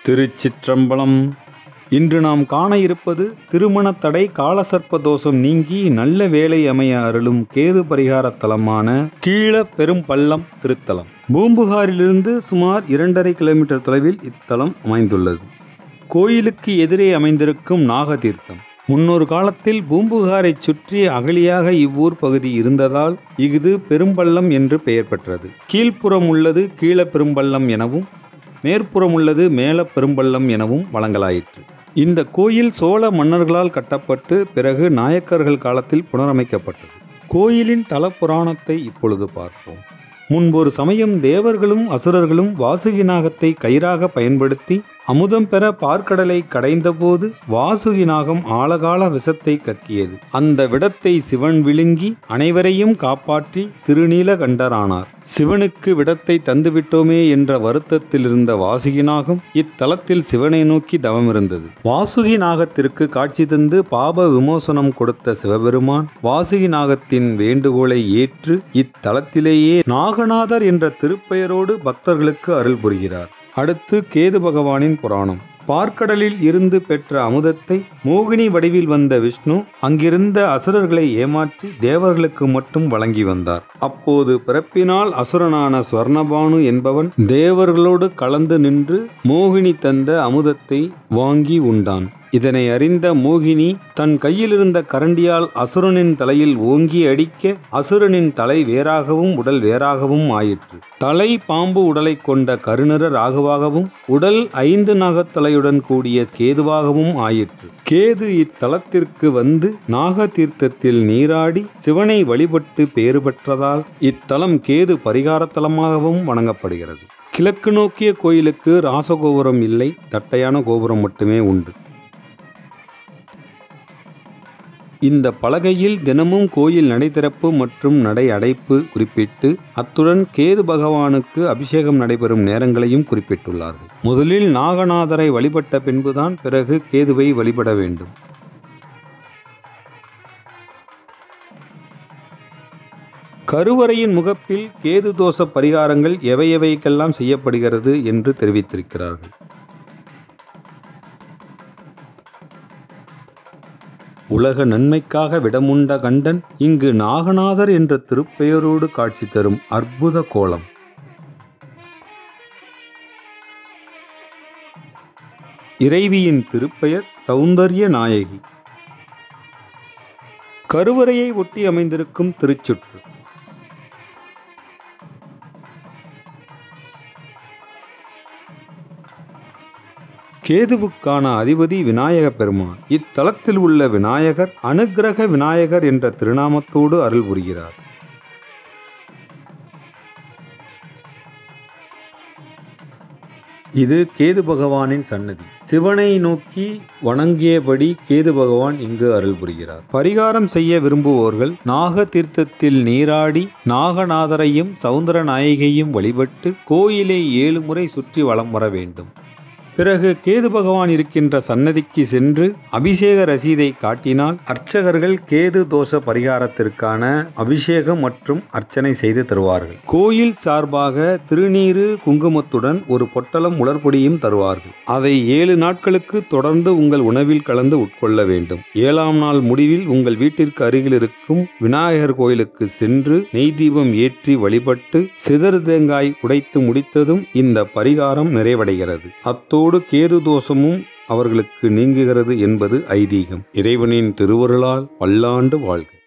திருச்சிற்றம்பலம் இன்று நாம் காண இருப்பது திருமணத் தடை காலசர்ப்ப தோஷம் நீங்கி நல்ல வேலை அமைய அருளும் கேது பரிகார தலமான கீழ பெரும் பள்ளம் திருத்தலம் பூம்புகாரிலிருந்து சுமார் இரண்டரை கிலோமீட்டர் தொலைவில் இத்தலம் அமைந்துள்ளது கோயிலுக்கு எதிரே அமைந்திருக்கும் நாகதீர்த்தம் முன்னொரு காலத்தில் பூம்புகாரைச் சுற்றி அகலியாக இவ்வூர் பகுதி இருந்ததால் இஃது பெரும்பள்ளம் என்று பெயர் பெற்றது கீழ்ப்புறம் உள்ளது கீழ பெரும்பள்ளம் எனவும் மேற்புறம் உள்ளது மேல பெரும்பள்ளம் எனவும் வழங்கலாயிற்று இந்த கோயில் சோழ மன்னர்களால் கட்டப்பட்டு பிறகு நாயக்கர்கள் காலத்தில் புனரமைக்கப்பட்டது கோயிலின் தல புராணத்தை இப்பொழுது பார்ப்போம் முன்பொரு சமயம் தேவர்களும் அசுரர்களும் வாசுகி நாகத்தை கயிறாக பயன்படுத்தி அமுதம் பெற பார்க்கடலை கடைந்தபோது வாசுகி நாகம் ஆழகால விஷத்தை கக்கியது அந்த விடத்தை சிவன் விழுங்கி அனைவரையும் காப்பாற்றி திருநீலகண்டரானார் சிவனுக்கு விடத்தை தந்துவிட்டோமே என்ற வருத்தத்தில் இருந்த வாசுகி நாகம் இத்தலத்தில் சிவனை நோக்கி தவமிருந்தது வாசுகி நாகத்திற்கு காட்சி தந்து பாப விமோசனம் கொடுத்த சிவபெருமான் வாசுகி நாகத்தின் வேண்டுகோளை ஏற்று இத்தலத்திலேயே நாகநாதர் என்ற திருப்பெயரோடு பக்தர்களுக்கு அருள் புரிகிறார் அடுத்து கேது பகவானின் புராணம் பார்க்கடலில் இருந்து பெற்ற அமுதத்தை மோகினி வடிவில் வந்த விஷ்ணு அங்கிருந்த அசுரர்களை ஏமாற்றி தேவர்களுக்கு மட்டும் வழங்கி வந்தார் அப்போது பிறப்பினால் அசுரனான ஸ்வர்ணபானு என்பவன் தேவர்களோடு கலந்து நின்று மோகினி தந்த அமுதத்தை வாங்கி உண்டான் இதனை அறிந்த மோகினி தன் கையிலிருந்த கரண்டியால் அசுரனின் தலையில் ஓங்கி அடிக்க அசுரனின் தலை வேறாகவும் உடல் வேறாகவும் ஆயிற்று தலை பாம்பு உடலை கொண்ட கருணர ராகுவாகவும் உடல் ஐந்து நாகத்தலையுடன் கூடிய கேதுவாகவும் ஆயிற்று கேது இத்தலத்திற்கு வந்து நாக தீர்த்தத்தில் நீராடி சிவனை வழிபட்டு பேறு பெற்றதால் இத்தலம் கேது பரிகாரத்தலமாகவும் வணங்கப்படுகிறது கிழக்கு நோக்கிய கோயிலுக்கு ராசகோபுரம் இல்லை தட்டையான கோபுரம் மட்டுமே உண்டு இந்த பலகையில் தினமும் கோயில் நடைதிறப்பு மற்றும் நடை அடைப்பு குறிப்பிட்டு அத்துடன் கேது பகவானுக்கு அபிஷேகம் நடைபெறும் நேரங்களையும் குறிப்பிட்டுள்ளார்கள் முதலில் நாகநாதரை வழிபட்ட பின்புதான் பிறகு கேதுவை வழிபட வேண்டும் கருவறையின் முகப்பில் கேது தோஷ பரிகாரங்கள் எவை எவைக்கெல்லாம் செய்யப்படுகிறது என்று தெரிவித்திருக்கிறார்கள் உலக நன்மைக்காக விடமுண்ட கண்டன் இங்கு நாகநாதர் என்ற திருப்பெயரோடு காட்சி தரும் அற்புத கோலம் இறைவியின் திருப்பெயர் சௌந்தர்ய நாயகி கருவறையை ஒட்டி அமைந்திருக்கும் திருச்சுற்று கேதுவுக்கான அதிபதி விநாயக பெருமான் இத்தலத்தில் உள்ள விநாயகர் அனுக்கிரக விநாயகர் என்ற திருநாமத்தோடு அருள் புரிகிறார் இது கேது பகவானின் சன்னதி சிவனை நோக்கி வணங்கியபடி கேது பகவான் இங்கு அருள் புரிகிறார் பரிகாரம் செய்ய விரும்புவோர்கள் நாக தீர்த்தத்தில் நீராடி நாகநாதரையும் சவுந்தர நாயகியையும் வழிபட்டு கோயிலை ஏழு முறை சுற்றி வலம் வர வேண்டும் பிறகு கேது பகவான் இருக்கின்ற சன்னதிக்கு சென்று அபிஷேக ரசீதை காட்டினால் அர்ச்சகர்கள் கேது தோஷ பரிகாரத்திற்கான அபிஷேகம் மற்றும் அர்ச்சனை செய்து தருவார்கள் கோயில் சார்பாக திருநீரு குங்குமத்துடன் ஒரு பொட்டலம் உலர்பொடியும் தருவார்கள் அதை ஏழு நாட்களுக்கு தொடர்ந்து உங்கள் உணவில் கலந்து உட்கொள்ள வேண்டும் ஏழாம் நாள் முடிவில் உங்கள் வீட்டிற்கு அருகில் இருக்கும் விநாயகர் கோயிலுக்கு சென்று நெய் தீபம் ஏற்றி வழிபட்டு சிதறு தேங்காய் உடைத்து முடித்ததும் இந்த பரிகாரம் நிறைவடைகிறது அத்தோடு அதோடு கேது தோஷமும் அவர்களுக்கு நீங்குகிறது என்பது ஐதீகம் இறைவனின் திருவருளால் பல்லாண்டு வாழ்க